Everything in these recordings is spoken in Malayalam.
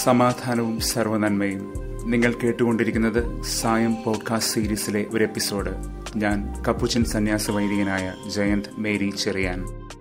സമാധാനവും സർവനന്മയും നിങ്ങൾ കേട്ടുകൊണ്ടിരിക്കുന്നത് സായം പോഡ്കാസ്റ്റ് സീരീസിലെ ഒരു എപ്പിസോഡ് ഞാൻ കപ്പുച്ചൻ സന്യാസ വൈദികനായ ജയന്ത് മേരി ചെറിയാൻ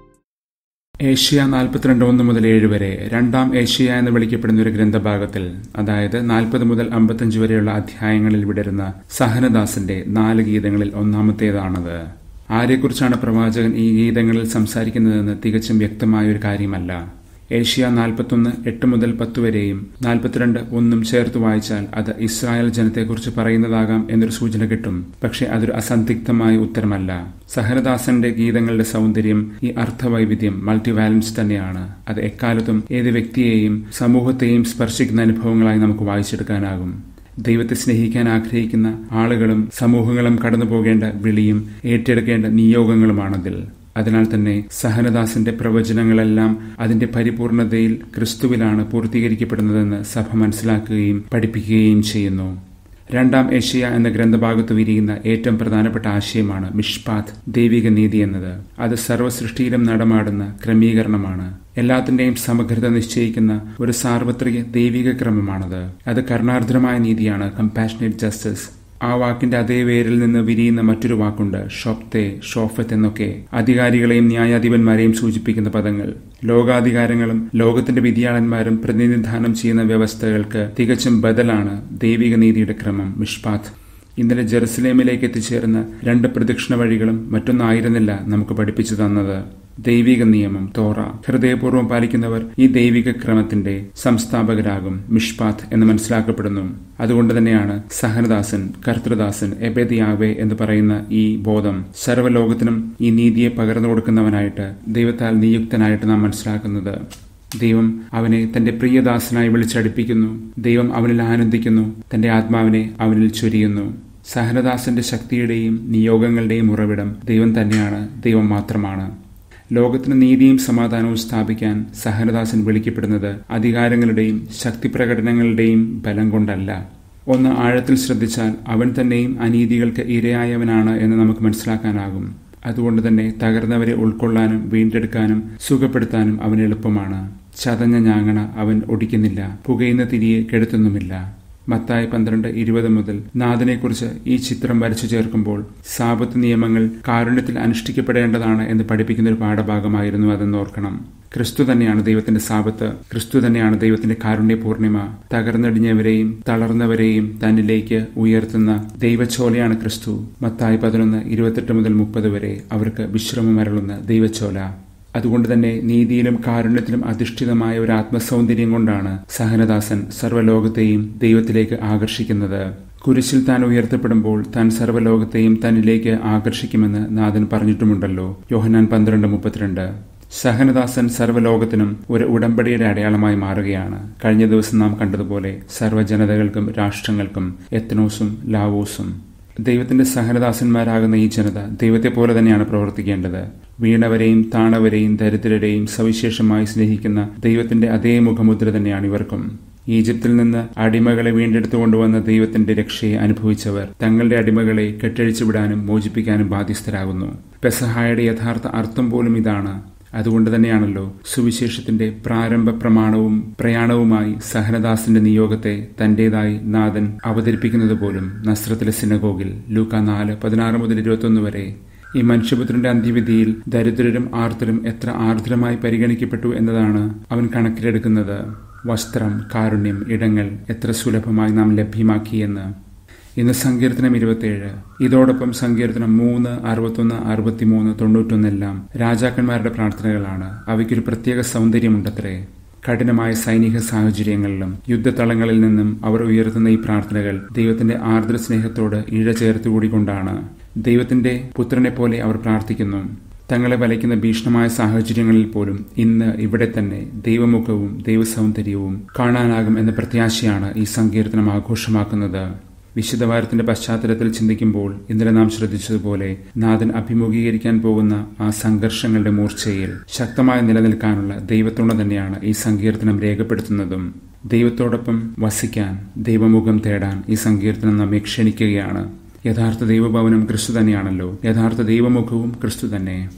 ഏഷ്യ നാൽപ്പത്തിരണ്ട് ഒന്ന് മുതൽ ഏഴ് വരെ രണ്ടാം ഏഷ്യ എന്ന് വിളിക്കപ്പെടുന്ന ഒരു ഗ്രന്ഥഭാഗത്തിൽ അതായത് നാൽപ്പത് മുതൽ അമ്പത്തഞ്ച് വരെയുള്ള അധ്യായങ്ങളിൽ വിടരുന്ന സഹനദാസിന്റെ നാല് ഗീതങ്ങളിൽ ഒന്നാമത്തേതാണത് ആരെക്കുറിച്ചാണ് പ്രവാചകൻ ഈ ഗീതങ്ങളിൽ സംസാരിക്കുന്നതെന്ന് തികച്ചും വ്യക്തമായ ഒരു കാര്യമല്ല ഏഷ്യ നാൽപ്പത്തൊന്ന് എട്ട് മുതൽ പത്ത് വരെയും നാൽപ്പത്തിരണ്ട് ഒന്നും ചേർത്ത് വായിച്ചാൽ അത് ഇസ്രായേൽ ജനത്തെക്കുറിച്ച് പറയുന്നതാകാം എന്നൊരു സൂചന കിട്ടും പക്ഷെ അതൊരു അസന്ദിഗ്ധമായ ഉത്തരമല്ല സഹനദാസന്റെ ഗീതങ്ങളുടെ സൗന്ദര്യം ഈ അർത്ഥവൈവിധ്യം മൾട്ടിവാലൻസ് തന്നെയാണ് അത് എക്കാലത്തും ഏത് വ്യക്തിയെയും സമൂഹത്തെയും സ്പർശിക്കുന്ന അനുഭവങ്ങളായി നമുക്ക് വായിച്ചെടുക്കാനാകും ദൈവത്തെ സ്നേഹിക്കാൻ ആഗ്രഹിക്കുന്ന ആളുകളും സമൂഹങ്ങളും കടന്നു പോകേണ്ട വിളിയും ഏറ്റെടുക്കേണ്ട നിയോഗങ്ങളുമാണതിൽ അതിനാൽ തന്നെ സഹനദാസിന്റെ പ്രവചനങ്ങളെല്ലാം അതിന്റെ പരിപൂർണതയിൽ ക്രിസ്തുവിലാണ് പൂർത്തീകരിക്കപ്പെടുന്നതെന്ന് സഭ മനസ്സിലാക്കുകയും പഠിപ്പിക്കുകയും ചെയ്യുന്നു രണ്ടാം ഏഷ്യ എന്ന ഗ്രന്ഥഭാഗത്ത് വിരിയുന്ന ഏറ്റവും പ്രധാനപ്പെട്ട ആശയമാണ് മിഷ്പാത്ത് ദൈവിക നീതി എന്നത് അത് സർവ്വസൃഷ്ടിയിലും നടമാടുന്ന ക്രമീകരണമാണ് എല്ലാത്തിന്റെയും സമഗ്രത നിശ്ചയിക്കുന്ന ഒരു സാർവത്രിക ദൈവിക ക്രമമാണത് അത് കരുണാർദ്രമായ നീതിയാണ് കമ്പാഷനേറ്റ് ജസ്റ്റിസ് ആ വാക്കിന്റെ അതേ പേരിൽ നിന്ന് വിരിയുന്ന മറ്റൊരു വാക്കുണ്ട് ഷോപ്തെ ഷോഫത്ത് എന്നൊക്കെ അധികാരികളെയും ന്യായാധിപന്മാരെയും സൂചിപ്പിക്കുന്ന പദങ്ങൾ ലോകാധികാരങ്ങളും ലോകത്തിന്റെ വിധിയാളന്മാരും പ്രതിനിധാനം ചെയ്യുന്ന വ്യവസ്ഥകൾക്ക് തികച്ചും ബദലാണ് ദൈവിക നീതിയുടെ ക്രമം മിഷ്പാത്ത് ഇന്നലെ ജെറുസലേമിലേക്ക് എത്തിച്ചേർന്ന രണ്ട് പ്രദക്ഷിണ വഴികളും മറ്റൊന്നായിരുന്നില്ല നമുക്ക് പഠിപ്പിച്ചു തന്നത് ദൈവിക നിയമം തോറ ഹൃദയപൂർവ്വം പാലിക്കുന്നവർ ഈ ദൈവിക ക്രമത്തിന്റെ സംസ്ഥാപകരാകും മിഷ്പാത്ത് എന്ന് മനസ്സിലാക്കപ്പെടുന്നു അതുകൊണ്ട് തന്നെയാണ് സഹനദാസൻ കർത്തൃദാസൻ എബേദിയാവേ എന്ന് പറയുന്ന ഈ ബോധം സർവ്വലോകത്തിനും ഈ നീതിയെ പകർന്നു കൊടുക്കുന്നവനായിട്ട് ദൈവത്താൽ നിയുക്തനായിട്ട് നാം മനസ്സിലാക്കുന്നത് ദൈവം അവനെ തന്റെ പ്രിയദാസനായി വിളിച്ചടിപ്പിക്കുന്നു ദൈവം അവനിൽ ആനന്ദിക്കുന്നു തന്റെ ആത്മാവിനെ അവനിൽ ചൊരിയുന്നു സഹനദാസന്റെ ശക്തിയുടെയും നിയോഗങ്ങളുടെയും ഉറവിടം ദൈവം തന്നെയാണ് ദൈവം മാത്രമാണ് ലോകത്തിന് നീതിയും സമാധാനവും സ്ഥാപിക്കാൻ സഹനദാസൻ വിളിക്കപ്പെടുന്നത് അധികാരങ്ങളുടെയും ശക്തി പ്രകടനങ്ങളുടെയും ബലം കൊണ്ടല്ല ഒന്ന് ആഴത്തിൽ ശ്രദ്ധിച്ചാൽ അവൻ തന്നെയും അനീതികൾക്ക് ഇരയായവനാണ് എന്ന് നമുക്ക് മനസ്സിലാക്കാനാകും അതുകൊണ്ട് തന്നെ തകർന്നവരെ ഉൾക്കൊള്ളാനും വീണ്ടെടുക്കാനും സുഖപ്പെടുത്താനും അവന് എളുപ്പമാണ് ചതഞ്ഞ ഞാങ്ങണ അവൻ ഒടിക്കുന്നില്ല പുകയുന്ന തിരിയെ കെടുത്തുന്നുമില്ല മത്തായി പന്ത്രണ്ട് ഇരുപത് മുതൽ നാഥനെക്കുറിച്ച് ഈ ചിത്രം വരച്ചു ചേർക്കുമ്പോൾ സാപത്ത് നിയമങ്ങൾ കാരുണ്യത്തിൽ അനുഷ്ഠിക്കപ്പെടേണ്ടതാണ് എന്ന് പഠിപ്പിക്കുന്ന ഒരു പാഠഭാഗമായിരുന്നു അതെന്ന് ഓർക്കണം ക്രിസ്തു തന്നെയാണ് ദൈവത്തിന്റെ സാപത്ത് ക്രിസ്തു തന്നെയാണ് ദൈവത്തിന്റെ കാരുണ്യ പൂർണിമ തകർന്നടിഞ്ഞവരെയും തളർന്നവരെയും തന്നിലേക്ക് ഉയർത്തുന്ന ദൈവച്ചോലയാണ് ക്രിസ്തു മത്തായി പതിനൊന്ന് ഇരുപത്തെട്ട് മുതൽ മുപ്പത് വരെ അവർക്ക് വിശ്രമമരളുന്ന ദൈവച്ചോല അതുകൊണ്ട് തന്നെ നീതിയിലും കാരുണ്യത്തിലും അധിഷ്ഠിതമായ ഒരു ആത്മസൗന്ദര്യം കൊണ്ടാണ് സഹനദാസൻ സർവ്വലോകത്തെയും ദൈവത്തിലേക്ക് ആകർഷിക്കുന്നത് കുരിശിൽ താൻ ഉയർത്തപ്പെടുമ്പോൾ താൻ സർവ്വലോകത്തെയും തന്നിലേക്ക് ആകർഷിക്കുമെന്ന് നാഥൻ പറഞ്ഞിട്ടുമുണ്ടല്ലോ യോഹനാൻ പന്ത്രണ്ട് മുപ്പത്തിരണ്ട് സഹനദാസൻ സർവ്വലോകത്തിനും ഒരു ഉടമ്പടിയുടെ അടയാളമായി മാറുകയാണ് കഴിഞ്ഞ ദിവസം നാം കണ്ടതുപോലെ സർവ്വജനതകൾക്കും രാഷ്ട്രങ്ങൾക്കും എത്നോസും ലാവോസും ദൈവത്തിന്റെ സഹനദാസന്മാരാകുന്ന ഈ ജനത ദൈവത്തെ പോലെ തന്നെയാണ് പ്രവർത്തിക്കേണ്ടത് വീണവരെയും താണവരെയും ദരിദ്രരെയും സവിശേഷമായി സ്നേഹിക്കുന്ന ദൈവത്തിന്റെ അതേ മുഖമുദ്ര തന്നെയാണ് ഇവർക്കും ഈജിപ്തിൽ നിന്ന് അടിമകളെ വീണ്ടെടുത്തു കൊണ്ടുവന്ന ദൈവത്തിന്റെ രക്ഷയെ അനുഭവിച്ചവർ തങ്ങളുടെ അടിമകളെ കെട്ടഴിച്ചു വിടാനും മോചിപ്പിക്കാനും ബാധ്യസ്ഥരാകുന്നു പെസഹായുടെ യഥാർത്ഥ അർത്ഥം പോലും ഇതാണ് അതുകൊണ്ട് തന്നെയാണല്ലോ സുവിശേഷത്തിന്റെ പ്രാരംഭ പ്രമാണവും പ്രയാണവുമായി സഹനദാസിന്റെ നിയോഗത്തെ തന്റേതായി നാഥൻ അവതരിപ്പിക്കുന്നത് പോലും നസ്രത്തിലെ സിനഗോഗിൽ ലൂക്ക നാല് പതിനാറ് മുതൽ ഇരുപത്തൊന്ന് വരെ ഈ മനുഷ്യപുത്രന്റെ അന്ത്യവിധിയിൽ ദരിദ്രരും ആർത്തരും എത്ര ആർദ്രമായി പരിഗണിക്കപ്പെട്ടു എന്നതാണ് അവൻ കണക്കിലെടുക്കുന്നത് വസ്ത്രം കാരുണ്യം ഇടങ്ങൾ എത്ര സുലഭമായി നാം ലഭ്യമാക്കിയെന്ന് ഇന്ന് സങ്കീർത്തനം ഇരുപത്തിയേഴ് ഇതോടൊപ്പം സങ്കീർത്തനം മൂന്ന് അറുപത്തൊന്ന് അറുപത്തിമൂന്ന് തൊണ്ണൂറ്റൊന്നെല്ലാം രാജാക്കന്മാരുടെ പ്രാർത്ഥനകളാണ് അവയ്ക്കൊരു പ്രത്യേക സൗന്ദര്യമുണ്ടത്രേ കഠിനമായ സൈനിക സാഹചര്യങ്ങളിലും യുദ്ധതളങ്ങളിൽ നിന്നും അവർ ഉയർത്തുന്ന ഈ പ്രാർത്ഥനകൾ ദൈവത്തിന്റെ ആർദ്ര സ്നേഹത്തോട് ഇഴ ചേർത്തുകൂടിക്കൊണ്ടാണ് ദൈവത്തിന്റെ പുത്രനെ പോലെ അവർ പ്രാർത്ഥിക്കുന്നു തങ്ങളെ വലയ്ക്കുന്ന ഭീഷണമായ സാഹചര്യങ്ങളിൽ പോലും ഇന്ന് ഇവിടെ തന്നെ ദൈവമുഖവും ദൈവസൗന്ദര്യവും കാണാനാകും എന്ന പ്രത്യാശയാണ് ഈ സങ്കീർത്തനം ആഘോഷമാക്കുന്നത് വിശുദ്ധവാരത്തിന്റെ പശ്ചാത്തലത്തിൽ ചിന്തിക്കുമ്പോൾ ഇന്നലെ നാം ശ്രദ്ധിച്ചതുപോലെ നാഥൻ അഭിമുഖീകരിക്കാൻ പോകുന്ന ആ സംഘർഷങ്ങളുടെ മൂർച്ചയിൽ ശക്തമായി നിലനിൽക്കാനുള്ള ദൈവത്തുണ തന്നെയാണ് ഈ സങ്കീർത്തനം രേഖപ്പെടുത്തുന്നതും ദൈവത്തോടൊപ്പം വസിക്കാൻ ദൈവമുഖം തേടാൻ ഈ സങ്കീർത്തനം നമ്മെ ക്ഷണിക്കുകയാണ് യഥാർത്ഥ ദൈവഭവനം ക്രിസ്തു തന്നെയാണല്ലോ യഥാർത്ഥ ദൈവമുഖവും ക്രിസ്തു തന്നെ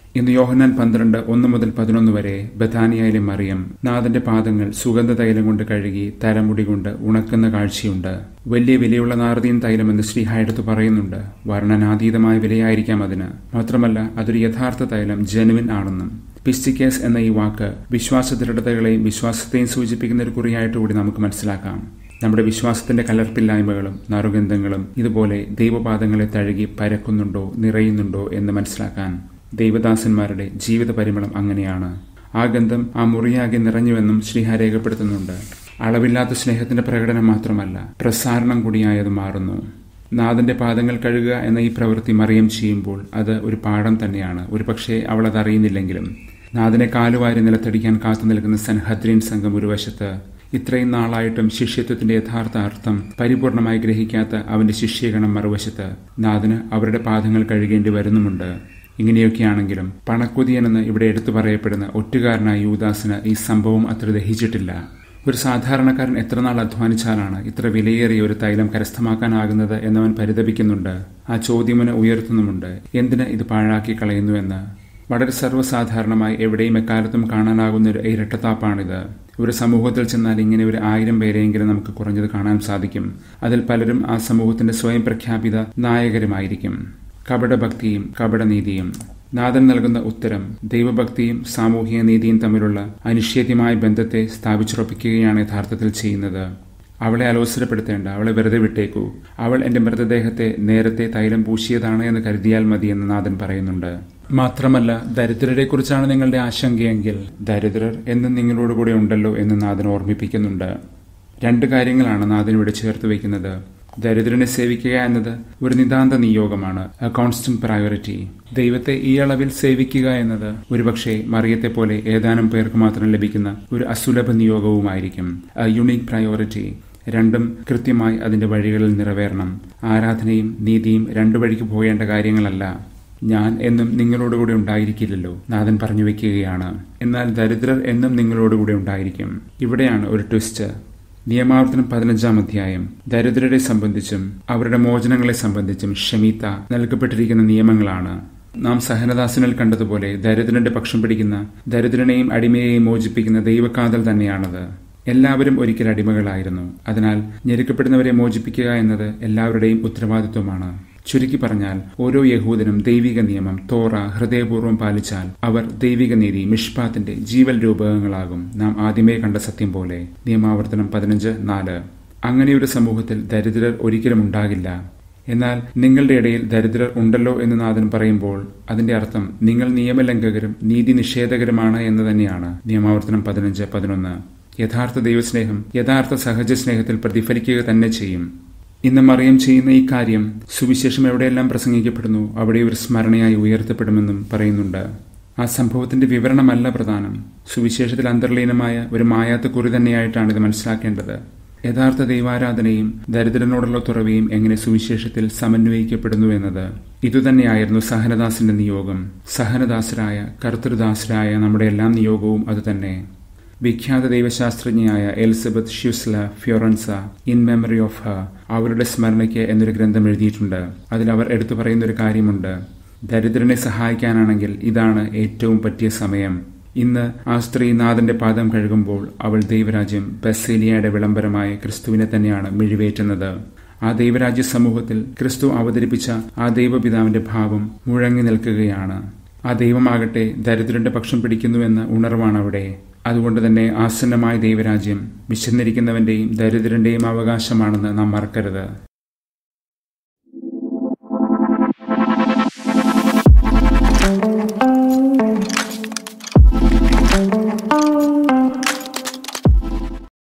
ഇന്ന് യോഹന്നാൻ പന്ത്രണ്ട് ഒന്ന് മുതൽ പതിനൊന്ന് വരെ ബഥാനിയയിലെ മറിയം നാഥന്റെ പാദങ്ങൾ സുഗന്ധ തൈലം കൊണ്ട് കഴുകി തലമുടി കൊണ്ട് ഉണക്കുന്ന കാഴ്ചയുണ്ട് വലിയ വിലയുള്ള നാർദീൻ തൈലം എന്ന് ശ്രീഹായെടുത്ത് പറയുന്നുണ്ട് വർണ്ണനാതീതമായ വിലയായിരിക്കാം അതിന് മാത്രമല്ല അതൊരു യഥാർത്ഥ തൈലം ജനുവിൻ ആണെന്നും പിസ്റ്റിക്കേസ് എന്ന ഈ വാക്ക് വിശ്വാസ ദൃഢതകളെയും വിശ്വാസത്തെയും സൂചിപ്പിക്കുന്ന ഒരു കുറിയായിട്ട് കൂടി നമുക്ക് മനസ്സിലാക്കാം നമ്മുടെ വിശ്വാസത്തിന്റെ കലർപ്പില്ലായ്മകളും നറുഗന്ധങ്ങളും ഇതുപോലെ ദൈവപാദങ്ങളെ തഴുകി പരക്കുന്നുണ്ടോ നിറയുന്നുണ്ടോ എന്ന് മനസ്സിലാക്കാൻ ദൈവദാസന്മാരുടെ ജീവിത പരിമളം അങ്ങനെയാണ് ആ ഗന്ധം ആ മുറിയാകെ നിറഞ്ഞുവെന്നും ശ്രീഹ രേഖപ്പെടുത്തുന്നുണ്ട് അളവില്ലാത്ത സ്നേഹത്തിന്റെ പ്രകടനം മാത്രമല്ല പ്രസാരണം കൂടിയായത് മാറുന്നു നാഥന്റെ പാദങ്ങൾ കഴുകുക എന്ന ഈ പ്രവൃത്തി മറിയം ചെയ്യുമ്പോൾ അത് ഒരു പാഠം തന്നെയാണ് ഒരുപക്ഷെ അവൾ അത് അറിയുന്നില്ലെങ്കിലും നാഥനെ കാലുവാരി നിലത്തടിക്കാൻ കാത്തു നിൽക്കുന്ന സൻഹദ്രീൻ സംഘം ഒരു വശത്ത് ഇത്രയും നാളായിട്ടും ശിഷ്യത്വത്തിന്റെ യഥാർത്ഥ അർത്ഥം പരിപൂർണമായി ഗ്രഹിക്കാത്ത അവന്റെ ശിഷ്യഗണം മറുവശത്ത് നാഥന് അവരുടെ പാദങ്ങൾ കഴുകേണ്ടി വരുന്നുമുണ്ട് ഇങ്ങനെയൊക്കെയാണെങ്കിലും പണക്കുതിയനെന്ന് ഇവിടെ എടുത്തു പറയപ്പെടുന്ന ഒറ്റുകാരനായ യൂദാസിന് ഈ സംഭവം അത്ര ദഹിച്ചിട്ടില്ല ഒരു സാധാരണക്കാരൻ എത്ര നാൾ അധ്വാനിച്ചാലാണ് ഇത്ര വിലയേറിയ ഒരു തൈലം കരസ്ഥമാക്കാനാകുന്നത് എന്നവൻ പരിതപിക്കുന്നുണ്ട് ആ ചോദ്യമന് ഉയർത്തുന്നുമുണ്ട് എന്തിന് ഇത് പാഴാക്കി കളയുന്നുവെന്ന് വളരെ സർവ്വസാധാരണമായി എവിടെയും എക്കാലത്തും കാണാനാകുന്ന ഒരു ഇരട്ടത്താപ്പാണിത് ഒരു സമൂഹത്തിൽ ചെന്നാൽ ഇങ്ങനെ ഒരു ആയിരം പേരെയെങ്കിലും നമുക്ക് കുറഞ്ഞത് കാണാൻ സാധിക്കും അതിൽ പലരും ആ സമൂഹത്തിന്റെ സ്വയം പ്രഖ്യാപിത നായകരുമായിരിക്കും കപടഭക്തിയും കപടനീതിയും നാഥൻ നൽകുന്ന ഉത്തരം ദൈവഭക്തിയും സാമൂഹിക നീതിയും തമ്മിലുള്ള അനിഷേധ്യമായ ബന്ധത്തെ സ്ഥാപിച്ചുറപ്പിക്കുകയാണ് യഥാർത്ഥത്തിൽ ചെയ്യുന്നത് അവളെ അലോസരപ്പെടുത്തേണ്ട അവളെ വെറുതെ വിട്ടേക്കൂ അവൾ എന്റെ മൃതദേഹത്തെ നേരത്തെ തൈലം പൂശിയതാണ് എന്ന് കരുതിയാൽ മതി എന്ന് നാഥൻ പറയുന്നുണ്ട് മാത്രമല്ല ദരിദ്രരെ കുറിച്ചാണ് നിങ്ങളുടെ ആശങ്കയെങ്കിൽ ദരിദ്രർ എന്നും നിങ്ങളോട് കൂടെ ഉണ്ടല്ലോ എന്ന് നാഥൻ ഓർമ്മിപ്പിക്കുന്നുണ്ട് രണ്ട് കാര്യങ്ങളാണ് നാഥൻ ഇവിടെ ചേർത്ത് വയ്ക്കുന്നത് ദരിദ്രനെ സേവിക്കുക എന്നത് ഒരു നിതാന്ത നിയോഗമാണ് എ കോൺസ്റ്റന്റ് പ്രയോറിറ്റി ദൈവത്തെ ഈ അളവിൽ സേവിക്കുക എന്നത് ഒരുപക്ഷെ മറിയത്തെ പോലെ ഏതാനും പേർക്ക് മാത്രം ലഭിക്കുന്ന ഒരു അസുലഭ നിയോഗവുമായിരിക്കും എ യുണീക് പ്രയോറിറ്റി രണ്ടും കൃത്യമായി അതിന്റെ വഴികളിൽ നിറവേറണം ആരാധനയും നീതിയും രണ്ടു വഴിക്ക് പോകേണ്ട കാര്യങ്ങളല്ല ഞാൻ എന്നും നിങ്ങളോടുകൂടെ ഉണ്ടായിരിക്കില്ലല്ലോ നാഥൻ പറഞ്ഞു വെക്കുകയാണ് എന്നാൽ ദരിദ്രർ എന്നും നിങ്ങളോടുകൂടെ ഉണ്ടായിരിക്കും ഇവിടെയാണ് ഒരു ട്വിസ്റ്റ് നിയമാവർത്തനം പതിനഞ്ചാം അധ്യായം ദരിദ്രരെ സംബന്ധിച്ചും അവരുടെ മോചനങ്ങളെ സംബന്ധിച്ചും ഷമീത്ത നൽകപ്പെട്ടിരിക്കുന്ന നിയമങ്ങളാണ് നാം സഹനദാസനിൽ കണ്ടതുപോലെ ദരിദ്രന്റെ പക്ഷം പിടിക്കുന്ന ദരിദ്രനെയും അടിമയെയും മോചിപ്പിക്കുന്ന ദൈവക്കാതൽ തന്നെയാണത് എല്ലാവരും ഒരിക്കൽ അടിമകളായിരുന്നു അതിനാൽ ഞെരുക്കപ്പെടുന്നവരെ മോചിപ്പിക്കുക എന്നത് എല്ലാവരുടെയും ഉത്തരവാദിത്വമാണ് ചുരുക്കി പറഞ്ഞാൽ ഓരോ യഹൂദനും ദൈവിക നിയമം തോറ ഹൃദയപൂർവ്വം പാലിച്ചാൽ അവർ ദൈവിക നീതി മിഷ്പാത്തിന്റെ ജീവൽ രൂപകങ്ങളാകും നാം ആദ്യമേ കണ്ട സത്യം പോലെ നിയമാവർത്തനം പതിനഞ്ച് നാല് അങ്ങനെയൊരു സമൂഹത്തിൽ ദരിദ്രർ ഒരിക്കലും ഉണ്ടാകില്ല എന്നാൽ നിങ്ങളുടെ ഇടയിൽ ദരിദ്രർ ഉണ്ടല്ലോ എന്ന് നാഥൻ പറയുമ്പോൾ അതിന്റെ അർത്ഥം നിങ്ങൾ നിയമലംഘകരും നീതി നിഷേധകരുമാണ് എന്ന് തന്നെയാണ് നിയമാവർത്തനം പതിനഞ്ച് പതിനൊന്ന് യഥാർത്ഥ ദൈവസ്നേഹം യഥാർത്ഥ സഹജ സ്നേഹത്തിൽ പ്രതിഫലിക്കുക തന്നെ ചെയ്യും ഇന്ന് മറിയം ചെയ്യുന്ന ഈ കാര്യം സുവിശേഷം എവിടെയെല്ലാം പ്രസംഗിക്കപ്പെടുന്നു അവിടെ ഒരു സ്മരണയായി ഉയർത്തപ്പെടുമെന്നും പറയുന്നുണ്ട് ആ സംഭവത്തിന്റെ വിവരണമല്ല പ്രധാനം സുവിശേഷത്തിൽ അന്തർലീനമായ ഒരു മായാത്ത കുറി തന്നെയായിട്ടാണ് ഇത് മനസ്സിലാക്കേണ്ടത് യഥാർത്ഥ ദൈവാരാധനയും ദരിദ്രനോടുള്ള തുറവിയും എങ്ങനെ സുവിശേഷത്തിൽ സമന്വയിക്കപ്പെടുന്നു എന്നത് ഇതുതന്നെയായിരുന്നു സഹനദാസിന്റെ നിയോഗം സഹനദാസരായ കർത്തൃദാസരായ നമ്മുടെ എല്ലാം നിയോഗവും അതുതന്നെ വിഖ്യാത ദൈവശാസ്ത്രജ്ഞയായ Elizabeth Schussler Fiorenza in memory of her അവരുടെ സ്മരണയ്ക്ക് എന്നൊരു ഗ്രന്ഥം എഴുതിയിട്ടുണ്ട് അതിൽ അവർ എടുത്തു പറയുന്ന ഒരു കാര്യമുണ്ട് ദരിദ്രനെ സഹായിക്കാനാണെങ്കിൽ ഇതാണ് ഏറ്റവും പറ്റിയ സമയം ഇന്ന് ആ സ്ത്രീ നാഥന്റെ പാദം കഴുകുമ്പോൾ അവൾ ദൈവരാജ്യം ബസേലിയയുടെ വിളംബരമായ ക്രിസ്തുവിനെ തന്നെയാണ് മിഴിവേറ്റുന്നത് ആ ദൈവരാജ്യ സമൂഹത്തിൽ ക്രിസ്തു അവതരിപ്പിച്ച ആ ദൈവപിതാവിന്റെ ഭാവം മുഴങ്ങി നിൽക്കുകയാണ് ആ ദൈവമാകട്ടെ ദരിദ്രന്റെ പക്ഷം പിടിക്കുന്നുവെന്ന ഉണർവാണ് അവിടെ അതുകൊണ്ട് തന്നെ ആസന്നമായ ദൈവരാജ്യം വിശന്നിരിക്കുന്നവന്റെയും ദരിദ്രന്റെയും അവകാശമാണെന്ന് നാം മറക്കരുത്